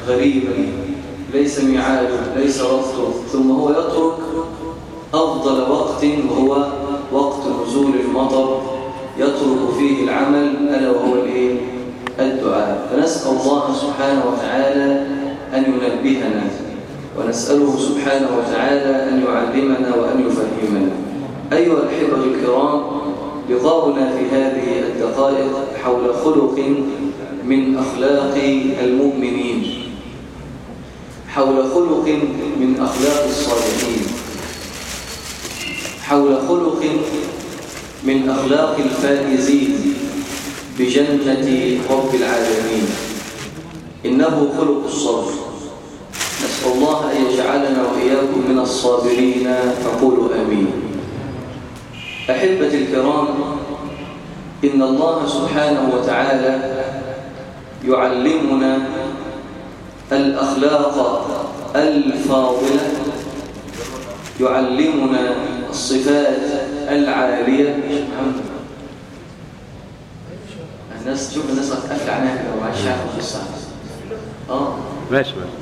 غريبا ليس ميعاده ليس وقته ثم هو يترك أفضل وقت وهو وقت نزول المطر يترك فيه العمل ألا وهو الإيه؟ الدعاء فنسأل الله سبحانه وتعالى أن ينبهنا ونسأله سبحانه وتعالى أن يعلمنا وأن يفهمنا أيها الأحبة الكرام لقاؤنا في هذه الدقائق حول خلق من أخلاق المؤمنين حول خلق من أخلاق الصالحين حول خلق من أخلاق الفائزين بجنة رب العالمين إنه خلق الصبر نسأل الله أن يجعلنا وإياكم من الصابرين فقولوا آمين أحبتي الكرام إن الله سبحانه وتعالى يعلمنا الأخلاق الفاضلة يعلمنا الصفات العالية الناس تشوف الناس هتقفل عنها كده ومعاش عارفه في الساعة اه ماشي ماشي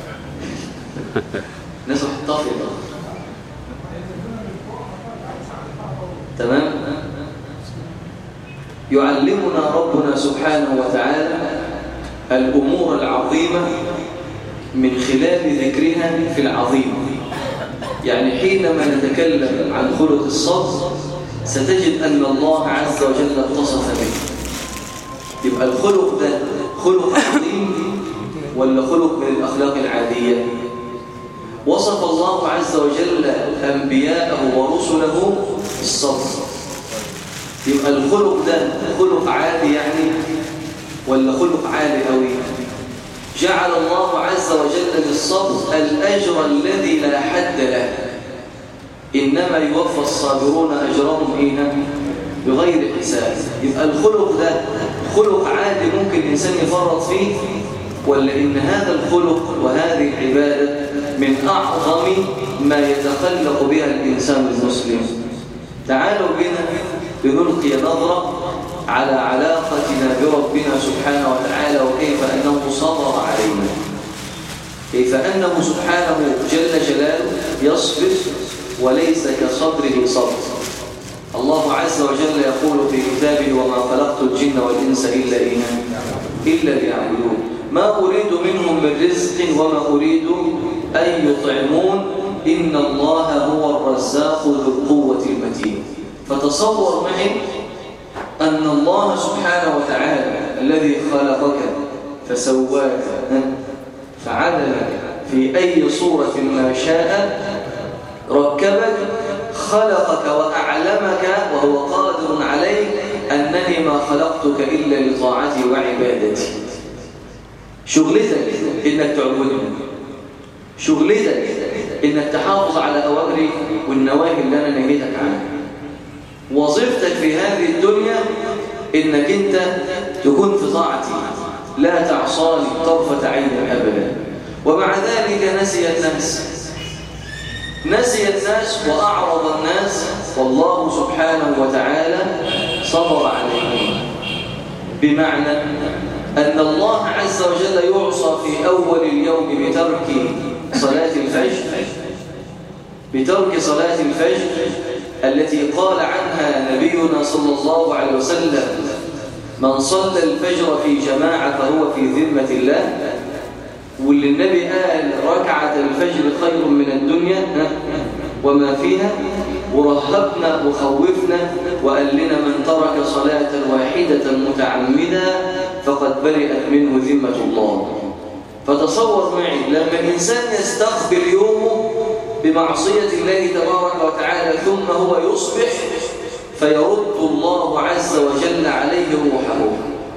الناس هتطفي تمام يعلمنا ربنا سبحانه وتعالى الأمور العظيمة من خلال ذكرها في العظيم يعني حينما نتكلم عن خلق الصبر ستجد أن الله عز وجل اتصف به يبقى الخلق ده خلق عظيم ولا خلق من الأخلاق العادية وصف الله عز وجل أنبياءه ورسله بالصبر يبقى الخلق ده خلق عادي يعني ولا خلق عالي قوي جعل الله عز وجل للصبر الأجر الذي لا حد له إنما يوفى الصابرون أجرهم إيه بغير حساب يبقى الخلق ده خلق عادي ممكن الإنسان يفرط فيه ولا إن هذا الخلق وهذه العبادة من أعظم ما يتخلق بها الإنسان المسلم تعالوا بنا لنلقي نظرة على علاقتنا بربنا سبحانه وتعالى وكيف أنه صبر علينا كيف أنه سبحانه جل جلاله يصبر وليس كصبره صبر الله عز وجل يقول في كتابه وما خلقت الجن والإنس إلا إيمان إلا ليعبدون ما أريد منهم من رزق وما أريد أن يطعمون إن الله هو الرزاق ذو القوة المتين فتصور معي أن الله سبحانه وتعالى الذي خلقك فسواك فعدلك في أي صورة ما شاء ركبك خلقك وأعلمك وهو قادر عليك أنني ما خلقتك إلا لطاعتي وعبادتي شغلتك إنك تعبدني شغلتك إنك تحافظ على أوامري والنواهي اللي أنا نهيتك عنها وظيفتك في هذه الدنيا إنك أنت تكون في طاعتي لا تعصاني طرفة عين أبدا ومع ذلك نسي الناس نسي الناس وأعرض الناس والله سبحانه وتعالى صبر عليهم بمعنى أن الله عز وجل يعصى في أول اليوم بترك صلاة الفجر بترك صلاة الفجر التي قال عنها نبينا صلى الله عليه وسلم من صلى الفجر في جماعة فهو في ذمة الله واللي النبي قال ركعة الفجر خير من الدنيا وما فيها ورهبنا وخوفنا وقال لنا من ترك صلاة واحدة متعمدا فقد برئت منه ذمة الله فتصور معي لما الإنسان يستقبل يومه بمعصية الله تبارك وتعالى ثم هو يصبح فيرد الله عز وجل عليه روحه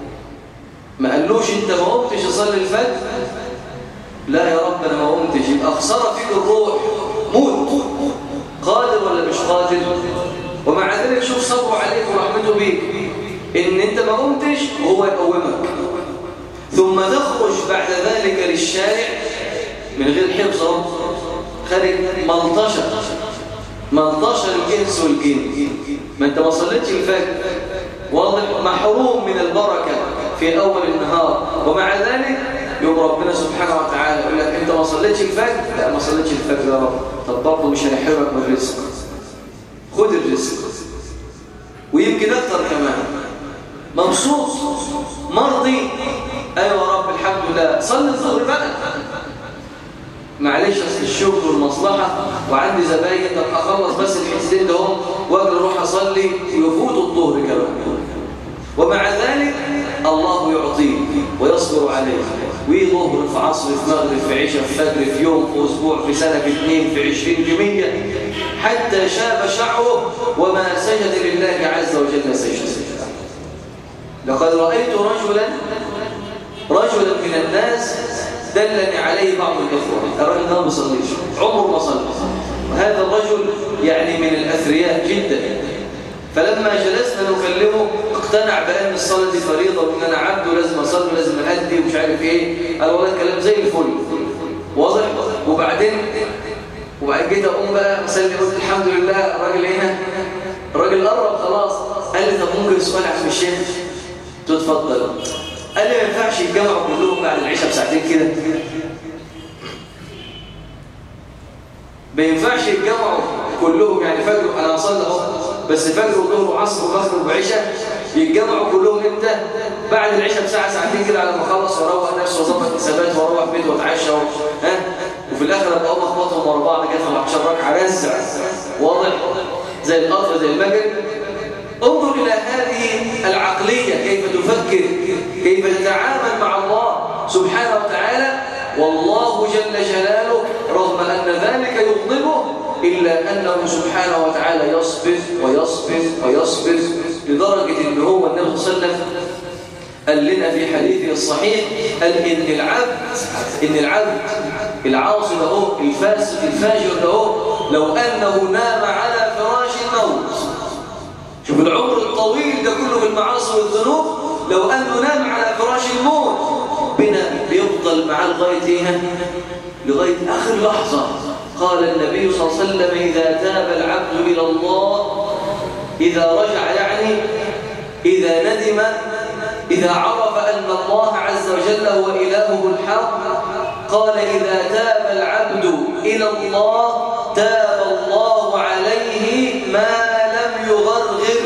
ما قالوش انت ما قمتش تصلي الفجر لا يا رب انا ما قمتش يبقى خساره فيك الروح موت قادر ولا مش قادر ومع ذلك شوف صبره عليك ورحمته بيك ان انت ما قمتش وهو يقومك ثم تخرج بعد ذلك للشارع من غير حفظ خارج ملطشه ملطشه الانس والجن ما انت ما صليتش الفجر واضح محروم من البركه في اول النهار ومع ذلك يوم يوم ربنا سبحانه وتعالى يقول لك انت ما صليتش الفجر لا ما صليتش الفجر يا رب طب برضه مش هنحرمك من الرزق خد الرزق ويمكن اكتر كمان مبسوط مرضي ايوه يا رب الحمد لله صلي الظهر بقى معلش اصل الشغل والمصلحه وعندي زباين طب اخلص بس الحسين ده اهو واجي اروح اصلي ويفوت الظهر كمان ومع ذلك الله يعطيه ويصبر عليه وظهر في عصر في مغرب في عشاء في فجر في يوم في اسبوع في سنه في اثنين في عشرين في مية حتى شاب شعره وما سجد لله عز وجل سجد لقد رايت رجلا رجلا من الناس دلني عليه بعض الاخوه الراجل ده ما بيصليش عمره ما صلى وهذا الرجل يعني من الاثرياء جدا فلما جلسنا نكلمه اقتنع بان الصلاه دي فريضه وان انا عبد ولازم اصلي ولازم ادي ومش عارف ايه قال والله الكلام زي الفل واضح وبعدين وبعدين جيت اقوم بقى اسلم قلت الحمد لله الراجل هنا الراجل قرب خلاص قال لي طب ممكن سؤال عشان الشيخ تتفضل قال لي ما ينفعش يتجمعوا كلهم بعد العشاء بساعتين كده ما ينفعش يتجمعوا كلهم يعني فجر انا هصلي اهو بس فجر وظهر وعصر ومغرب وعشاء يتجمعوا كلهم امتى بعد العشاء بساعه ساعتين كده على ما اخلص واروق نفسي واظبط حسابات واروح بيت واتعشى ها وفي الاخر ابقى اقوم اخبطهم ورا بعض كده 15 ركعه رزع واضح زي القطر زي المجرب انظر الى هذه العقليه كيف تفكر كيف تتعامل مع الله سبحانه وتعالى والله جل جلاله رغم ان ذلك يغضبه إلا أنه سبحانه وتعالى يصبر ويصبر ويصبر لدرجة أن هو النبي صلى الله عليه وسلم قال لنا في حديثه الصحيح قال إن العبد إن العبد العاصي له الفاسق الفاجر له لو أنه نام على فراش الموت شوف العمر الطويل ده كله بالمعاصي والذنوب لو أنه نام على فراش الموت بنا بيفضل معاه لغاية إيه؟ لغاية آخر لحظة قال النبي صلى الله عليه وسلم إذا تاب العبد إلى الله إذا رجع يعني إذا ندم إذا عرف أن الله عز وجل هو إلهه الحق قال إذا تاب العبد إلى الله تاب الله عليه ما لم يغرغر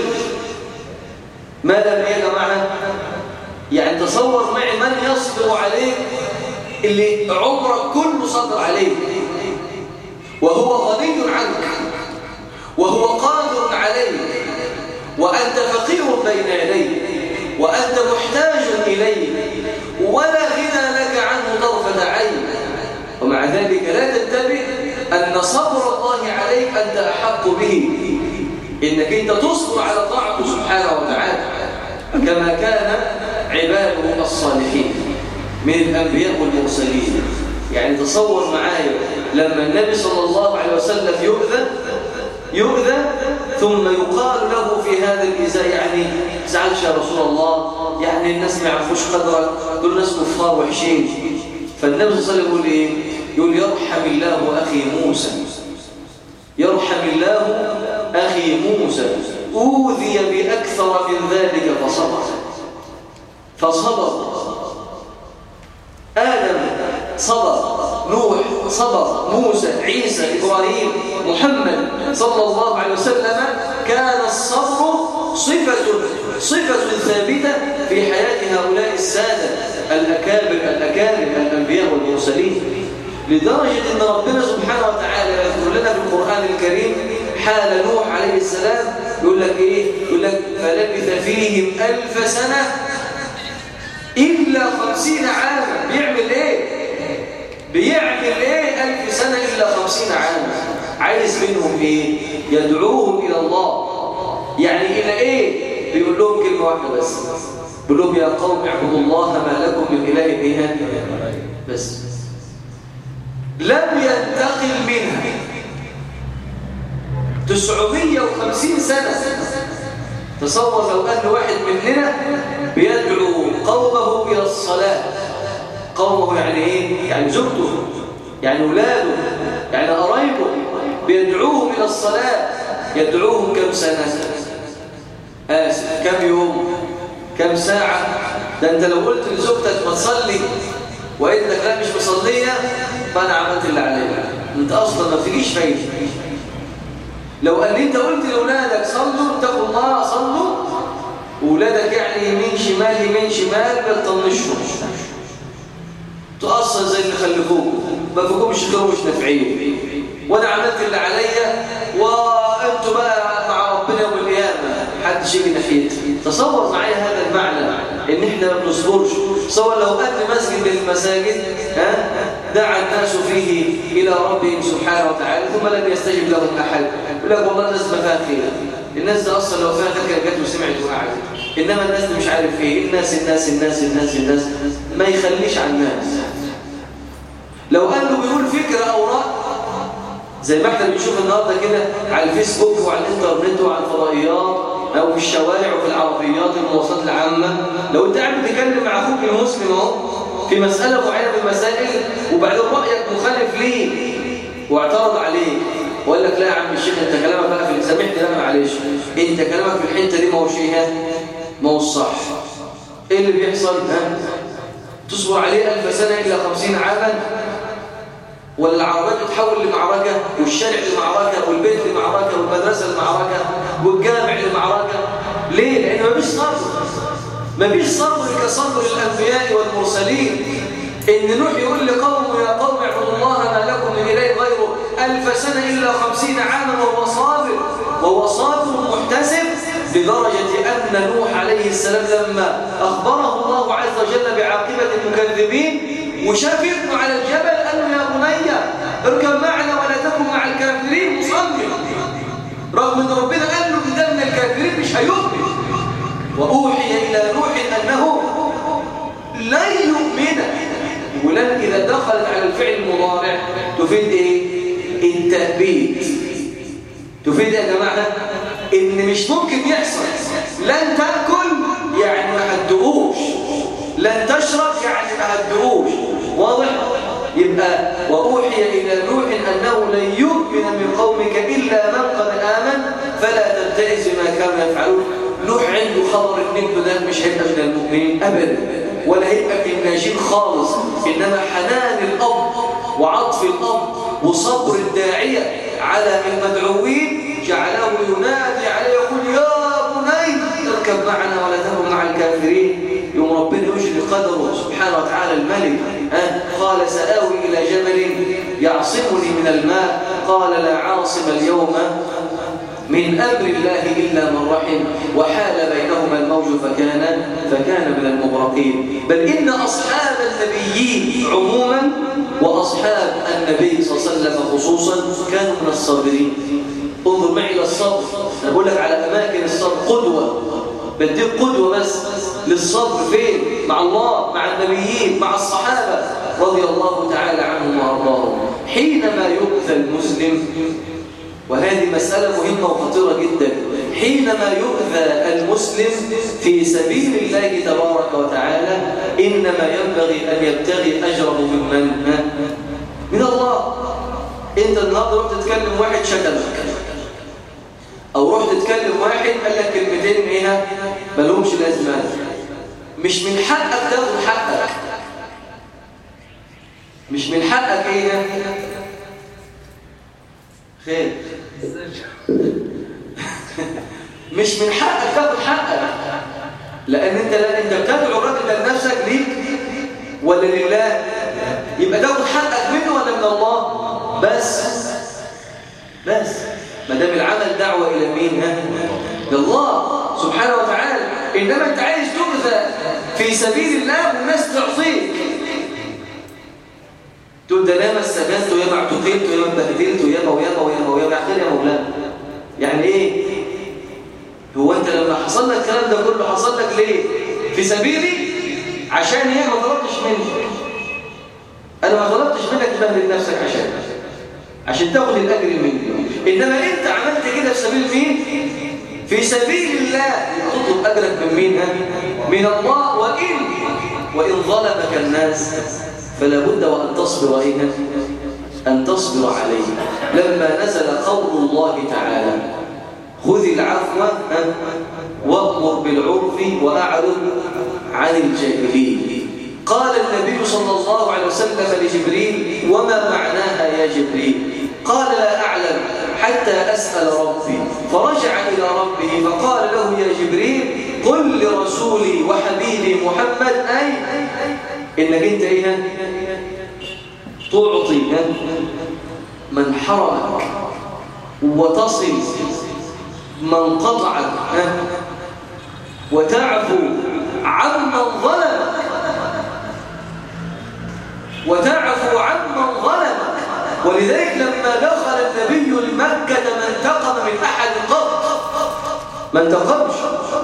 ما لم يا جماعة يعني تصور معي من يصبر عليك اللي عمرك كله صبر عليك وهو غني عنك وهو قادر عليك وأنت فقير بين يديه وأنت محتاج إليه ولا غنى لك عنه طرفة عين ومع ذلك لا تنتبه أن صبر الله عليك أنت أحق به إنك أنت تصبر على طاعته سبحانه وتعالى كما كان عباده الصالحين من الأنبياء والمرسلين يعني تصور معايا لما النبي صلى الله عليه وسلم يؤذى يؤذى ثم يقال له في هذا الإزاء يعني زعلش يا رسول الله يعني الناس ما يعرفوش قدرك دول ناس كفار وحشين فالنبي صلى الله عليه وسلم يقول ايه يقول يرحم الله أخي موسى يرحم الله أخي موسى أوذي بأكثر من ذلك فصبر فصبر آدم صبر نوح صبر موسى عيسى إبراهيم محمد صلى الله عليه وسلم كان الصبر صفة صفة ثابتة في حياة هؤلاء السادة الأكابر الأكابر الأنبياء والمرسلين لدرجة أن ربنا سبحانه وتعالى يذكر لنا في القرآن الكريم حال نوح عليه السلام يقول لك إيه؟ يقول لك فلبث فيهم ألف سنة إلا خمسين عاما بيعمل إيه؟ بيعمل إيه ألف سنة إلا خمسين عاما عايز منهم إيه؟ يدعوهم إلى الله يعني إلى إيه؟ بيقول لهم كلمة واحدة بس بيقول لهم يا قوم اعبدوا الله ما لكم من إله إيه بس لم ينتقل منها تسعمية وخمسين سنة تصور لو أن واحد مننا بيدعو قومه إلى الصلاة قومه يعني إيه؟ يعني زوجته يعني أولاده يعني قرايبه بيدعوهم إلى الصلاة يدعوهم كم سنة آسف كم يوم كم ساعة ده أنت لو قلت لزوجتك ما تصلي وقالت لك لا مش مصليه فانا عملت اللي عليا انت اصلا ما بتجيش فايده لو قال لي انت قلت لاولادك صلوا اتقوا الله صلوا واولادك يعني يمين شمال يمين شمال ما تطنشهم تؤصل زي اللي خلفوك ما فيكمش خير مش نافعين وانا عملت اللي عليا وانتوا بقى مع ربنا يوم القيامه محدش يجي ناحيتي تصور معايا هذا المعنى ان احنا ما بنصبرش تصور لو ان مسجد من المساجد ها دعا الناس فيه الى ربهم سبحانه وتعالى ثم لم يستجب لهم احد يقول لك والله الناس ما فيها خير الناس دي اصلا لو فيها خير كانت جت وسمعت وقعدت انما الناس دي مش عارف ايه الناس الناس الناس الناس الناس ما يخليش على الناس لو انه بيقول فكره او راي زي ما احنا بنشوف النهارده كده على الفيسبوك وعلى الانترنت وعلى الفضائيات او في الشوارع وفي العربيات والمواصلات العامه لو انت قاعد بتتكلم مع اخوك المسلم اهو في مساله معينه من المسائل وبعدين رايك مخالف ليه واعترض عليك وقال لك لا يا عم الشيخ انت كلامك بقى في سامحني لا معلش انت كلامك في الحته دي ما هوش ايه ما هو الصح ايه اللي بيحصل ها تصبر عليه ألف سنه الا خمسين عاما ولا العربيات تتحول لمعركة والشارع لمعركة والبيت لمعركة والمدرسة لمعركة والجامع لمعركة ليه؟ لأن ما فيش صبر ما فيش صبر كصبر الأنبياء والمرسلين إن نوح يقول لقومه يا قوم اعبدوا الله ما لكم من إله غيره ألف سنة إلا خمسين عاما وهو صابر وهو صابر محتسب لدرجة أن نوح عليه السلام لما أخبره الله عز وجل بعاقبة المكذبين وشاف ابنه على الجبل قال له يا بني اركب معنا ولا تكن مع الكافرين مصلي رغم ان ربنا قال له ان ده من الكافرين مش هيؤمن واوحي الى نوح انه لن يؤمن ولن اذا دخلت على الفعل المضارع تفيد ايه التأبيد تفيد يا جماعه ان مش ممكن يحصل لن تاكل يعني ما هتدوقوش لن تشرب يعني ما هتدوقوش واضح يبقى وأوحي إلى نوح أنه لن يؤمن من قومك إلا من قد آمن فلا تبتئس بما كانوا يفعلون نوح عنده خبر ان ابنه ده مش هيبقى من المؤمنين أبدا ولا هيبقى من الناجين خالص إنما حنان الأب وعطف الأب وصبر الداعية على المدعوين جعله ينادي عليه يقول يا بني اركب معنا ولا تكن مع الكافرين يوم ربنا يجري قدره سبحانه وتعالى الملك أه؟ قال سآوي إلى جبل يعصمني من الماء قال لا عاصم اليوم من أمر الله إلا من رحم وحال بينهما الموج فكان فكان من المغرقين بل إن أصحاب النبيين عموما وأصحاب النبي صلى الله عليه وسلم خصوصا كانوا من الصابرين انظر معي إلى الصبر أنا بقول لك على أماكن الصبر قدوة بديك قدوة بس للصبر فين؟ مع الله مع النبيين مع الصحابة رضي الله تعالى عنهم وأرضاهم حينما يؤذى المسلم وهذه مسألة مهمة وخطيرة جدا حينما يؤذى المسلم في سبيل الله تبارك وتعالى إنما ينبغي أن يبتغي أجره من من؟ من الله أنت النهارده رحت تتكلم واحد شتمك أو رحت تتكلم واحد قال لك كلمتين إيه مالهمش لازمة مش من حقك تاخد حقك مش من حقك إيه خير مش من حقك تاخد حقك لان انت لا انت بتدعو الراجل ده لنفسك ليك ولا لله يبقى تاخد حقك منه ولا من الله بس بس ما دام العمل دعوه الى مين ها لله سبحانه وتعالى انما انت عايز تؤذى في سبيل الله والناس تعصيك تقول ده انا ما استجنت ويا ما اعتقلت ويا ما اتبهدلت ويا ما ويا ما ويا ما ويا ما يا مولانا يعني ايه هو انت لما حصل لك الكلام ده كله حصل لك ليه في سبيلي عشان هي ما طلبتش مني انا ما طلبتش منك تبهدل نفسك عشان عشان تاخد الاجر مني انما انت عملت كده في سبيل مين في سبيل الله تطلب اجرك من مين ها؟ من الله وان وان ظلمك الناس فلا بد وأن تصبر إيه؟ أن تصبر عليه لما نزل قول الله تعالى خذ العفو وأمر بالعرف وأعرض عن الجاهلين قال النبي صلى الله عليه وسلم لجبريل وما معناها يا جبريل قال لا أعلم حتى أسأل ربي فرجع إلى ربه فقال له يا جبريل قل لرسولي وحبيبي محمد أي إنك أنت إيه تعطي من حرمك وتصل من قطعك وتعفو عمن ظلمك وتعفو عمن ظلمك ولذلك لما دخل النبي لمكة ما انتقم من أحد قط ما انتقمش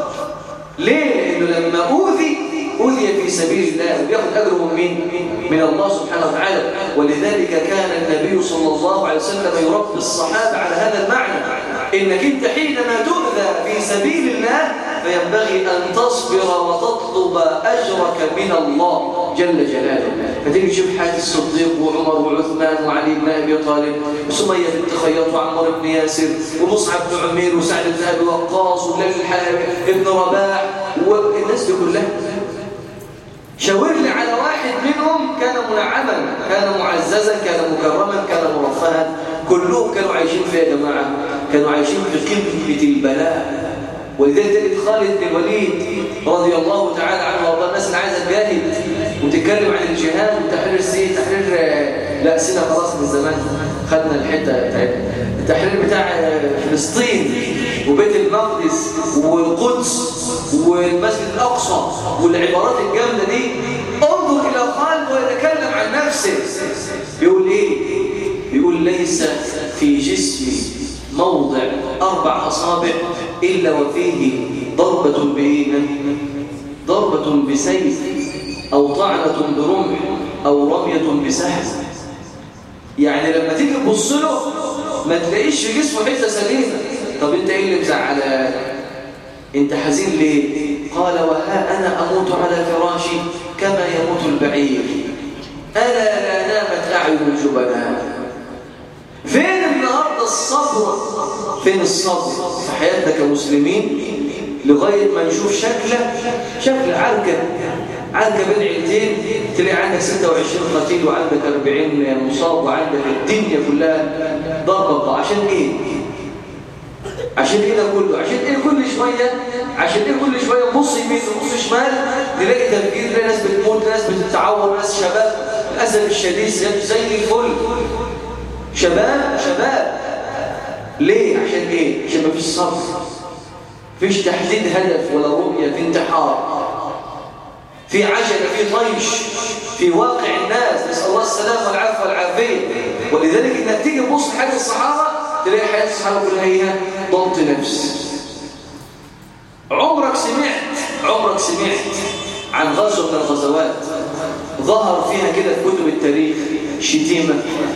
ليه؟ لأنه لما أوذي أوذي في سبيل الله ويأخذ أجره من مين؟ من الله سبحانه وتعالى ولذلك كان النبي صلى الله عليه وسلم يربي الصحابة على هذا المعنى إنك أنت حينما تؤذى في سبيل الله فينبغي أن تصبر وتطلب أجرك من الله جل جلاله فتيجي تشوف حياة الصديق وعمر وعثمان وعلي بن أبي طالب وسمية بنت خياط وعمر بن ياسر ومصعب بن عمير وسعد بن أبي وقاص وبلال بن رباح والناس دي كلها شاور لي على واحد منهم كان منعما كان معززا كان مكرما كان مرفها كلهم كانوا عايشين فيها يا جماعه كانوا عايشين في قمه البلاء ولذلك تجد خالد بن الوليد رضي الله تعالى عنه وارضاه الناس اللي عايزه تجاهد وتتكلم عن الجهاد وتحرير سي تحرير لا سينا خلاص من زمان خدنا الحته بتاعتنا التحرير بتاع فلسطين وبيت المقدس والقدس والمسجد الاقصى والعبارات الجامده دي انظر الى خالد ويتكلم عن نفسه يقول ايه يقول ليس في جسمي موضع اربع اصابع الا وفيه ضربه بايه ضربه بسيف او طعنه برمح او رميه بسهم يعني لما تيجي تبص له ما تلاقيش في جسمه حته سليمه طب انت ايه اللي مزعلك انت حزين ليه قال وها انا اموت على فراشي كما يموت البعير الا لا نامت اعين الجبناء فين النهارده الصبر فين الصبر في حياتنا كمسلمين لغايه ما نشوف شكله شكل عركه عركه بين عيلتين تلاقي عندك 26 قتيل وعندك 40 مصاب وعندك الدنيا كلها ضربه عشان ايه عشان ايه ده كله عشان ايه كل شويه عشان ايه كل شويه نبص يمين ونبص شمال نلاقي تفجير نلاقي ناس بتموت ناس بتتعور ناس شباب للاسف الشديد زي الفل شباب شباب ليه عشان ايه عشان مفيش صبر فيش تحديد هدف ولا رؤيه في انتحار في عجله في طيش في واقع الناس نسال الله السلامه والعافيه والعافيه ولذلك انك تيجي تبص حياه الصحابه تلاقي حياه الصحابه كلها هي ضبط نفس عمرك سمعت عمرك سمعت عن غزوه من الغزوات ظهر فيها كده في كتب التاريخ شتيمه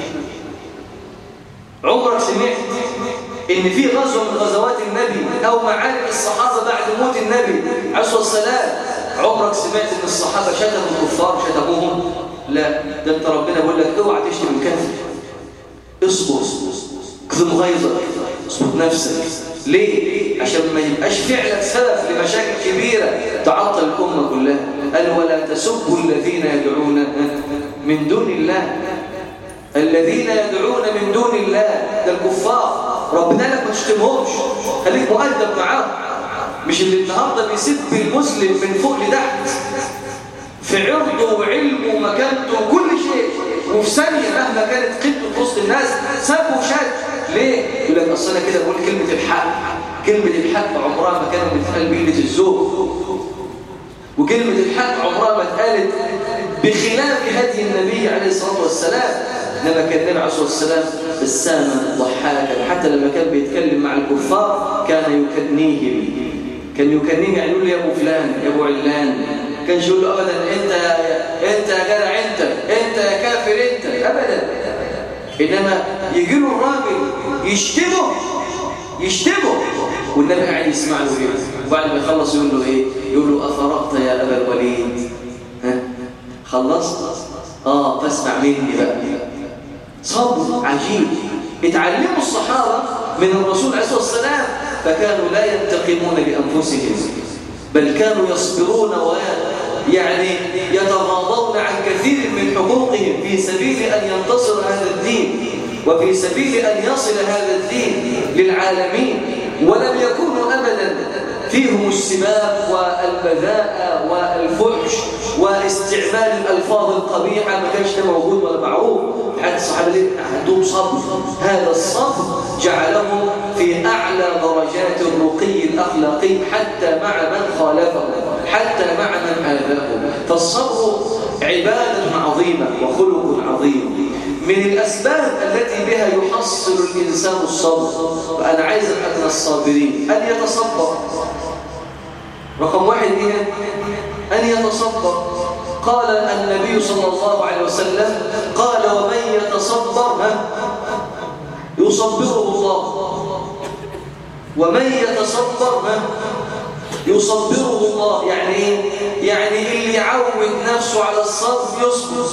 عمرك سمعت ان في غزوه من غزوات النبي او معارك الصحابه بعد موت النبي عليه الصلاه والسلام عمرك سمعت ان الصحابه شتموا الكفار شتموهم لا ده انت ربنا بيقول لك اوعى تشتم الكافر اصبر كظم غيظك اصبر نفسك ليه عشان ما يبقاش فعلك سبب لمشاكل كبيره تعطل الامه كلها قال ولا تسبوا الذين يدعون من دون الله الذين يدعون من دون الله ده الكفار ربنا لك ما تشتمهمش خليك مؤدب معاهم مش اللي النهارده بيسب المسلم من فوق لتحت في عرضه وعلمه ومكانته وكل شيء وفي ثانيه مهما كانت قيمته في وسط الناس سب وشد ليه؟ يقول لك اصل انا كده بقول كلمه الحق كلمه الحق عمرها ما كانت بتتقال بقله الذوق وكلمه الحق عمرها ما اتقالت بخلاف هدي النبي عليه الصلاه والسلام لما كان النبي عليه الصلاه والسلام بساما ضحاكا حتى لما كان بيتكلم مع الكفار كان يكنيهم كان يكنيهم يعني يقول يا ابو فلان يا ابو علان كان يقول له ابدا انت انت يا جدع انت انت يا كافر انت ابدا انما يجي له الراجل يشتمه يشتمه والنبي قاعد يسمع له ايه وبعد ما يخلص يقول له ايه يقول له افرقت يا ابا الوليد ها خلصت اه فاسمع مني بقى صبر عجيب اتعلموا الصحابة من الرسول عليه الصلاة والسلام فكانوا لا ينتقمون بأنفسهم بل كانوا يصبرون يعني يتغاضون عن كثير من حقوقهم في سبيل أن ينتصر هذا الدين وفي سبيل أن يصل هذا الدين للعالمين ولم يكونوا أبدا فيهم السباب والبذاء والفحش واستعمال الألفاظ القبيحة ما كانش ده موجود ولا معروف حتى الصحابة عندهم صبر هذا الصبر جعلهم في أعلى درجات الرقي الأخلاقي حتى مع من خالفه حتى مع من آذاه فالصبر عبادة عظيمة وخلق عظيم من الأسباب التي بها يحصل الإنسان الصبر فأنا عايز من الصابرين أن يتصبر رقم واحد إيه؟ أن يتصبر قال النبي صلى الله عليه وسلم قال ومن يتصبر يصبره الله ومن يتصبر يصبره الله يعني ايه يعني اللي يعود نفسه على الصبر يصبر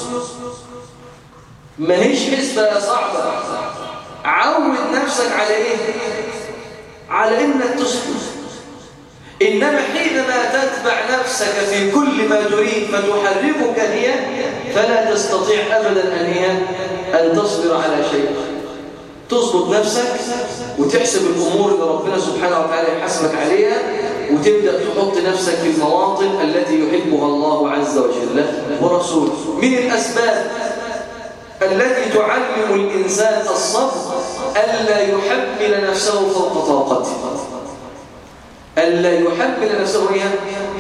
ما هيش حسبة يا صعبة عود نفسك على ايه على انك تصبر إنما حينما تتبع نفسك في كل ما تريد فتحركك هي فلا تستطيع أبدا أن هي أن تصبر على شيء تظبط نفسك وتحسب الأمور اللي ربنا سبحانه وتعالى يحاسبك عليها وتبدأ تحط نفسك في المواطن التي يحبها الله عز وجل ورسوله من الأسباب التي تعلم الإنسان الصبر ألا يحمل نفسه فوق طاقته ألا يحمل نفسه إياه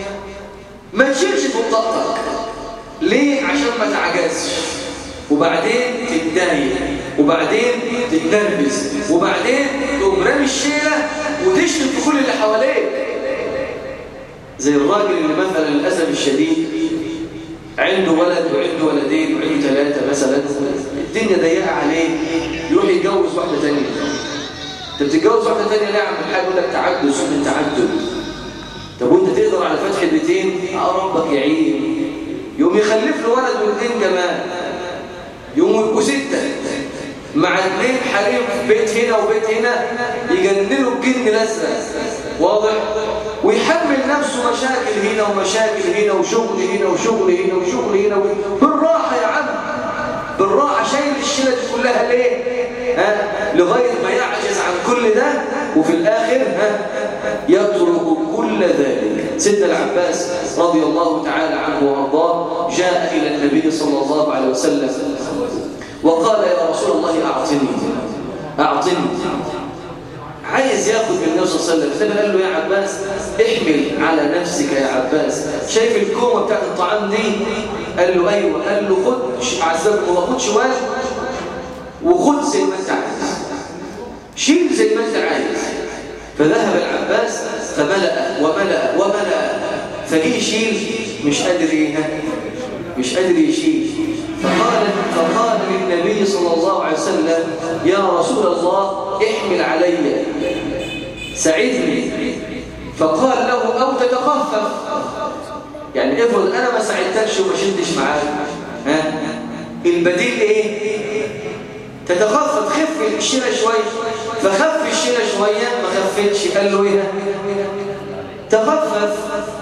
ما تشيلش فوق طاقتك ليه؟ عشان ما تعجزش وبعدين تتضايق وبعدين تتنرفز وبعدين تقوم رامي الشيله وتشتم في كل اللي حواليك زي الراجل اللي مثلا للاسف الشديد عنده ولد وعنده ولدين وعنده ثلاثه مثلا الدنيا ضيقه عليه يروح يتجوز واحده ثانيه انت بتتجوز واحده ثانيه ليه يا عم الحاج يقول لك تعدد سنه تعدد طب وانت تقدر على فتح البيتين اه ربك يعين يقوم يخلف له ولد واثنين كمان يقوموا يبقوا سته مع اثنين حريم في بيت هنا وبيت هنا يجننوا الجن الازرق واضح ويحمل نفسه مشاكل هنا ومشاكل هنا وشغل هنا وشغل هنا وشغل هنا بالراحه يا عم بالراحه شايل الشيله دي كلها ليه ها لغايه ما يعجز عن كل ده وفي الاخر ها يترك كل ذلك سيدنا العباس رضي الله تعالى عنه وارضاه جاء الى النبي صلى الله عليه وسلم وقال يا رسول الله اعطني اعطني عايز ياخد من النبي صلى الله عليه وسلم قال له يا عباس احمل على نفسك يا عباس شايف الكومه بتاعت الطعام دي قال له ايوه قال له خد عذبك وما خد شوال وخد زي ما انت عايز شيل زي ما انت عايز فذهب العباس فملأ وملأ وملأ فجه يشيل مش قادر ايه مش قادر يشيل فقال فقال للنبي صلى الله عليه وسلم يا رسول الله احمل علي ساعدني فقال له او تتخفف يعني افرض انا ما ساعدتكش وما شدش معاك ها البديل ايه تتخفف خف الشيله شويه فخف الشيله شويه ما خفتش قال له ايه تخفف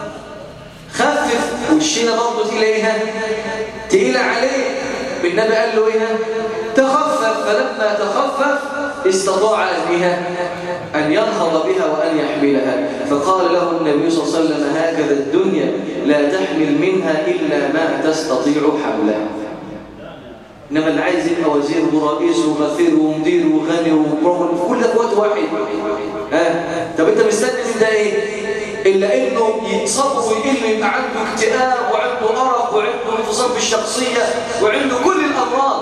خفف والشيله برضه تقيله ايه تقيله عليه النبي قال له ايه تخفف فلما تخفف استطاع بها أن ينهض بها وأن يحملها فقال له النبي صلى الله عليه وسلم هكذا الدنيا لا تحمل منها إلا ما تستطيع حملها إنما اللي عايز يبقى وزير ورئيس ومثير ومدير وغني وبروفل في كل في وقت واحد ها طب أنت مستني من ده إيه؟ إلا إنه يتصبر ويقل يبقى عنده اكتئاب وعنده أرق وعنده انفصام في الشخصية وعنده كل الأمراض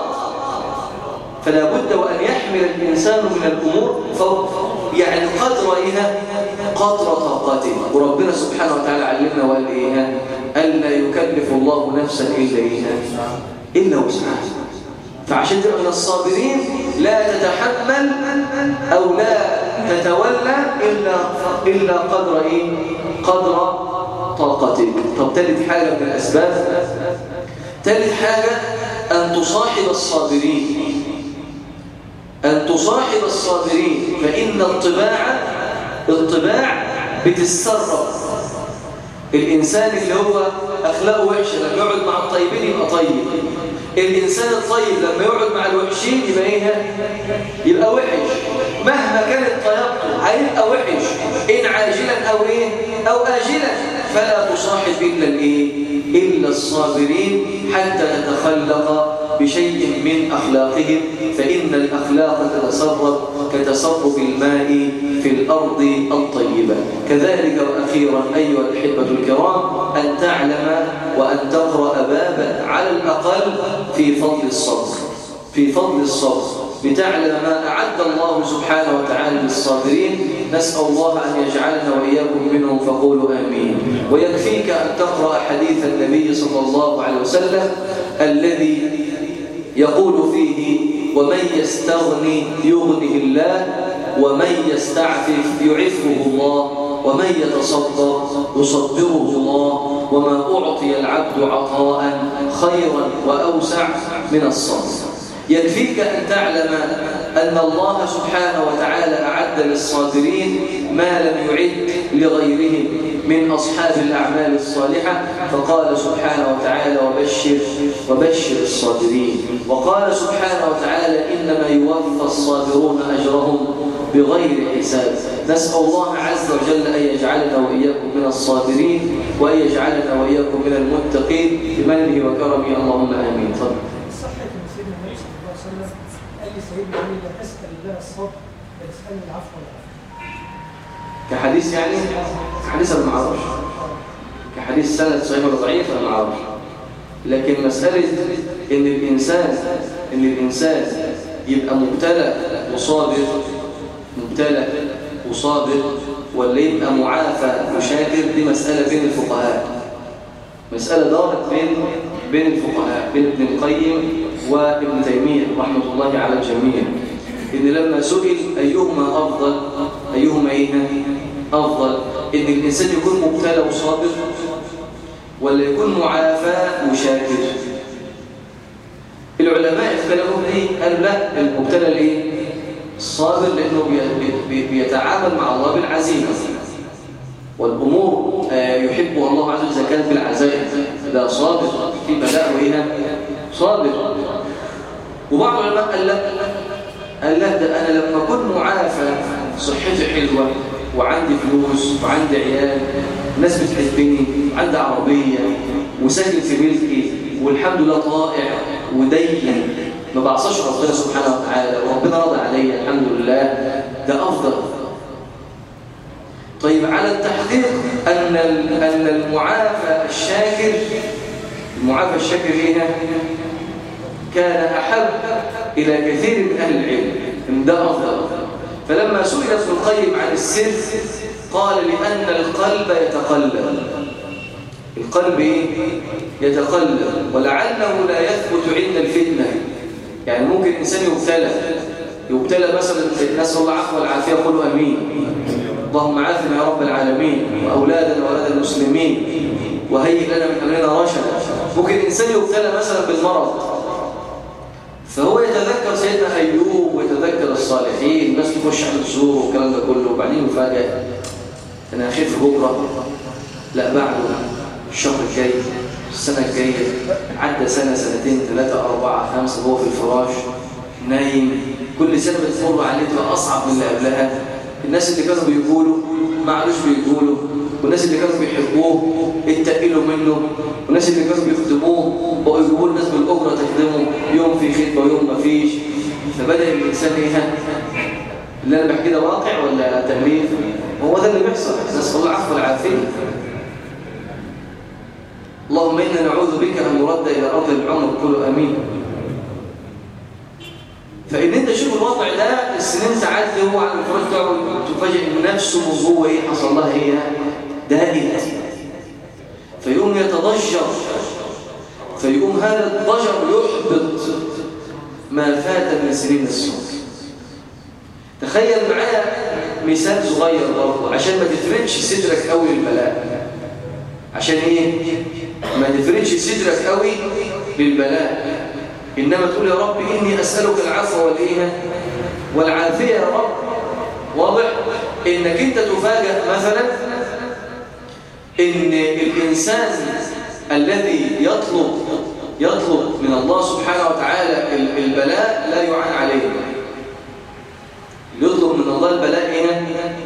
فلا بد وأن يحمل الإنسان من الأمور فوق يعني قدر إيها قدر طاقته وربنا سبحانه وتعالى علمنا وقال إيها ألا يكلف الله نفسا إلا إيها إلا وسعها فعشان تبقى من الصابرين لا تتحمل أو لا تتولى إلا إلا قدر إيه؟ قدر طاقتك طب ثالث حاجة من الأسباب ثالث حاجة أن تصاحب الصابرين أن تصاحب الصابرين فإن الطباع الطباع بتتسرب الإنسان اللي هو أخلاقه وحشة لما يقعد مع الطيبين يبقى طيب الإنسان الطيب لما يقعد مع الوحشين يبقى إيه يبقى وحش مهما كانت طيبته هيبقى وحش إن عاجلا أو إيه أو آجلا فلا تصاحب إلا الإيه إلا الصابرين حتى تتخلق بشيء من أخلاقهم فإن الأخلاق تتسرب كتسرب الماء في الأرض الطيبة كذلك وأخيرا أيها الأحبة الكرام أن تعلم وأن تقرأ بابا على الأقل في فضل الصبر في فضل الصبر لتعلم ما أعد الله سبحانه وتعالى للصابرين نسأل الله أن يجعلنا وإياكم منهم فقولوا آمين ويكفيك أن تقرأ حديث النبي صلى الله عليه وسلم الذي يقول فيه ومن يستغني يغنه الله ومن يستعفف يعفه الله ومن يتصدق يصدره الله وما أعطي العبد عطاء خيرا وأوسع من الصبر يكفيك أن تعلم أن الله سبحانه وتعالى أعد للصابرين ما لم يعد لغيرهم من أصحاب الأعمال الصالحة فقال سبحانه وتعالى وبشر وبشر الصابرين وقال سبحانه وتعالى إنما يوفى الصابرون أجرهم بغير حساب نسأل الله عز وجل أن يجعلنا وإياكم من الصابرين وأن يجعلنا وإياكم من المتقين بمنه وكرمه اللهم آمين فضل. سيدنا علي لا اسال الله الصبر بل اسالني العفو والعافيه كحديث يعني حديث انا ما اعرفش كحديث سند صحيح ولا ضعيف انا ما اعرفش لكن مساله ان الانسان ان الانسان يبقى مبتلى وصابر مبتلى وصابر ولا يبقى معافى وشاكر دي مساله بين الفقهاء مساله دارت بين بين الفقهاء بين ابن القيم وابن تيمية رحمة الله على الجميع إن لما سئل أيهما أفضل أيهما إيه أفضل إن الإنسان يكون مبتلى وصابر ولا يكون معافى وشاكر العلماء اختلفوا ليه قالوا لا المبتلى ليه الصابر لأنه بيتعامل مع الله بالعزيمة والأمور يحبها الله عز وجل كانت بالعزائم لا صابر في بلاء وإيه صابر وبعض العلماء قال لا قال لا ده أنا لما أكون معافى صحتي حلوة وعندي فلوس وعندي عيال ناس بتحبني عندي عربية وساكن في ملكي والحمد لله طائع ودين ما بعصاش ربنا سبحانه وتعالى وربنا راضي عليا الحمد لله ده أفضل طيب على التحقيق أن أن المعافى الشاكر المعافى الشاكر هنا كان أحب إلى كثير من أهل العلم إن ده أفضل فلما سئل ابن القيم عن السر قال لأن القلب يتقلب القلب إيه؟ يتقلب ولعله لا يثبت عند الفتنة يعني ممكن إنسان يبتلى يبتلى مثلا نسأل الله عفو والعافية قولوا أمين اللهم عافنا يا رب العالمين وأولادنا وأولاد المسلمين وهيئ لنا من أمرنا رشدا ممكن إنسان يبتلى مثلا بالمرض فهو يتذكر سيدنا أيوب ويتذكر الصالحين الناس تخش على الزور والكلام ده كله وبعدين يفاجئ أنا أخف بكرة لا بعده الشهر الجاي السنة الجاية عدى سنة سنتين ثلاثة أربعة خمسة هو في الفراش نايم كل سنة بتمر عليه تبقى أصعب من اللي قبلها الناس اللي كانوا بيقولوا ما عادوش بيقولوا والناس اللي كانوا بيحبوه اتقلوا منه والناس اللي كانوا بيخدموه بقوا يجيبوا الناس بالأجرة تخدمه يوم في خدمة ويوم ما فيش فبدأ الإنسان إيه اللي أنا بحكي ده واقع ولا تأليف هو ده اللي بيحصل نسأل الله العفو والعافية اللهم إنا نعوذ بك أن نرد إلى أرض العمر قولوا أمين فإن أنت شوف الوضع ده السنين تعدي هو على الفراش بتاعه تفاجئ إن نفسه من جوه إيه حصل لها هي دائرة فيقوم يتضجر فيقوم هذا الضجر يحبط ما فات من سنين الصبر تخيل معايا مثال صغير برضه عشان ما تفردش صدرك قوي للبلاء عشان ايه ما تفردش صدرك قوي للبلاء انما تقول يا رب اني اسالك العفو والايه والعافيه يا رب واضح انك انت تفاجئ مثلا ان الانسان الذي يطلب يطلب من الله سبحانه وتعالى ال- البلاء لا يعان عليه يطلب من الله البلاء هنا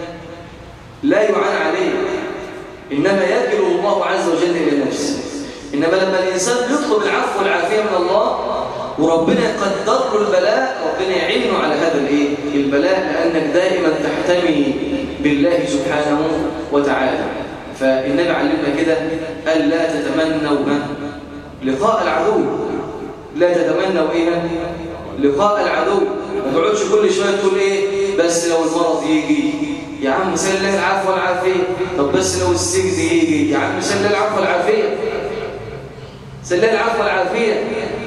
لا يعان عليه إنما يكل الله عز وجل إلى نفسه إنما لما الإنسان يطلب العفو والعافية من الله وربنا يقدر له البلاء ربنا يعينه على هذا الإيه؟ البلاء لأنك دائما تحتمي بالله سبحانه وتعالى فالنبي علمنا كده قال لا تتمنوا ما؟ لقاء العدو لا تتمنوا ايه لقاء العدو ما تقعدش كل شويه تقول ايه بس لو المرض يجي يا عم سل الله العفو والعافيه طب بس لو السجن يجي يا عم سل الله العفو والعافيه سل الله العفو والعافيه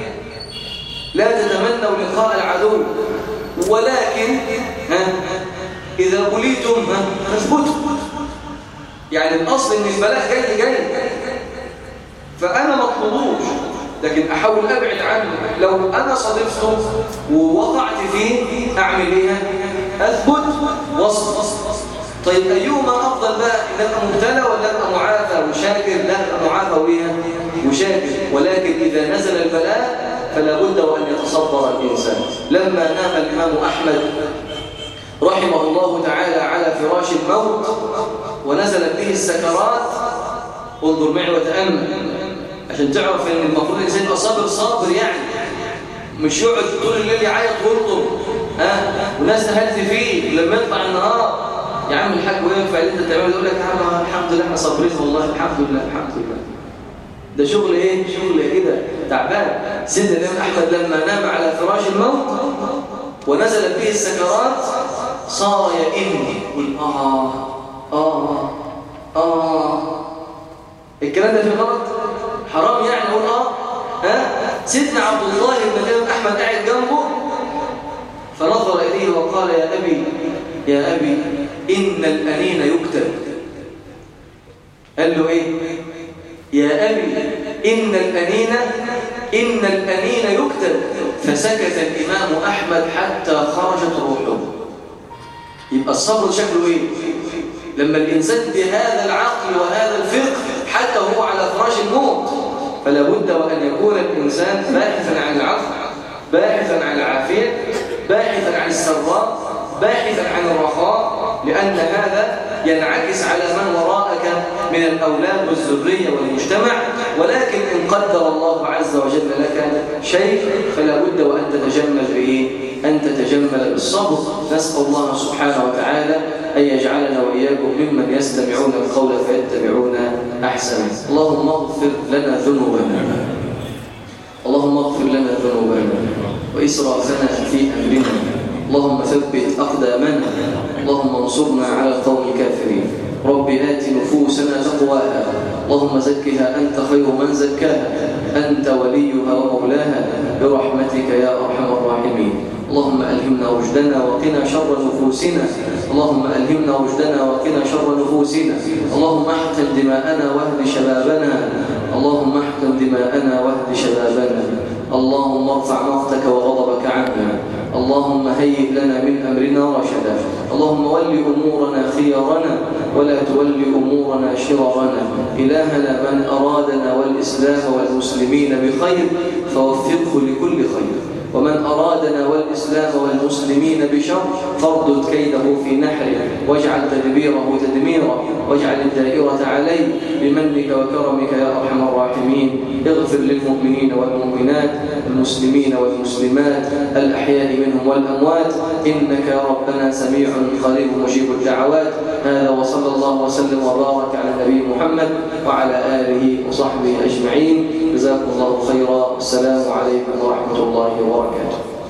لا تتمنوا لقاء العدو ولكن ها اذا بليتم ها فاثبتوا يعني الاصل ان البلاء جاي جاي فانا ما اطلبوش لكن احاول ابعد عنه لو انا صادفته ووقعت فيه اعمل ايه اثبت واصبر طيب ايهما افضل بقى ان ابقى مبتلى ولا ابقى معافى وشاكر لا ابقى معافى وايه وشاكر ولكن اذا نزل البلاء فلا بد وان يتصبر الانسان لما نام الامام احمد رحمه الله تعالى على فراش الموت ونزلت به السكرات انظر معي وتامل عشان تعرف ان المفروض الانسان يبقى صابر صابر يعني مش يقعد طول الليل يعيط ويرطب ها وناس تهدي فيه لما يطلع النهار يا عم الحاج وينفع اللي انت تعمله يقول لك يا عم الحمد لله احنا صابرين والله الحمد لله الحمد لله ده شغل ايه شغل كده تعبان سيدنا الامام احمد لما نام على فراش الموت ونزلت به السكرات صار يئن يقول اه اه اه الكلام ده في غلط حرام يعني نقول اه ها سيدنا عبد الله بن الامام احمد قاعد جنبه فنظر اليه وقال يا ابي يا ابي ان الانين يكتب قال له ايه يا ابي ان الانين ان الانين يكتب فسكت الامام احمد حتى خرجت روحه يبقى الصبر شكله ايه لما الانسان بهذا العقل وهذا الفقه حتى هو على فراش الموت فلا بد وان يكون الانسان باحثا عن العفو باحثا عن العافيه باحثا عن السراء باحثا عن الرخاء لان هذا ينعكس على من وراءك من الاولاد والذريه والمجتمع ولكن ان قدر الله عز وجل لك شيء فلا بد وان تتجمل بايه ان تتجمل بالصبر نسال الله سبحانه وتعالى ان يجعلنا واياكم ممن يستمعون القول فيتبعون احسنه اللهم اغفر لنا ذنوبنا اللهم اغفر لنا ذنوبنا واسرافنا في امرنا اللهم ثبت اقدامنا اللهم انصرنا على القوم الكافرين رب آت نفوسنا تقواها اللهم زكها أنت خير من زكاها أنت وليها ومولاها برحمتك يا أرحم الراحمين اللهم ألهمنا رشدنا وقنا شر نفوسنا اللهم ألهمنا رشدنا وقنا شر نفوسنا اللهم احقن دماءنا واهد شبابنا اللهم احقن دماءنا واهد شبابنا اللهم ارفع مقتك وغضبك عنا اللهم هيئ لنا من أمرنا رشدا اللهم ول أمورنا خيارنا ولا تول أمورنا شرارنا إلهنا من أرادنا والإسلام والمسلمين بخير فوفقه لكل خير ومن أرادنا والإسلام والمسلمين بشر فاردد كيده في نحره واجعل تدبيره تدميرا واجعل الدائرة عليه بمنك وكرمك يا أرحم الراحمين اغفر للمؤمنين والمؤمنات المسلمين والمسلمات الأحياء منهم والأموات إنك يا ربنا سميع قريب مجيب الدعوات هذا وصلى الله وسلم وبارك على النبي محمد وعلى آله وصحبه أجمعين جزاكم الله خيرا والسلام عليكم ورحمة الله وبركاته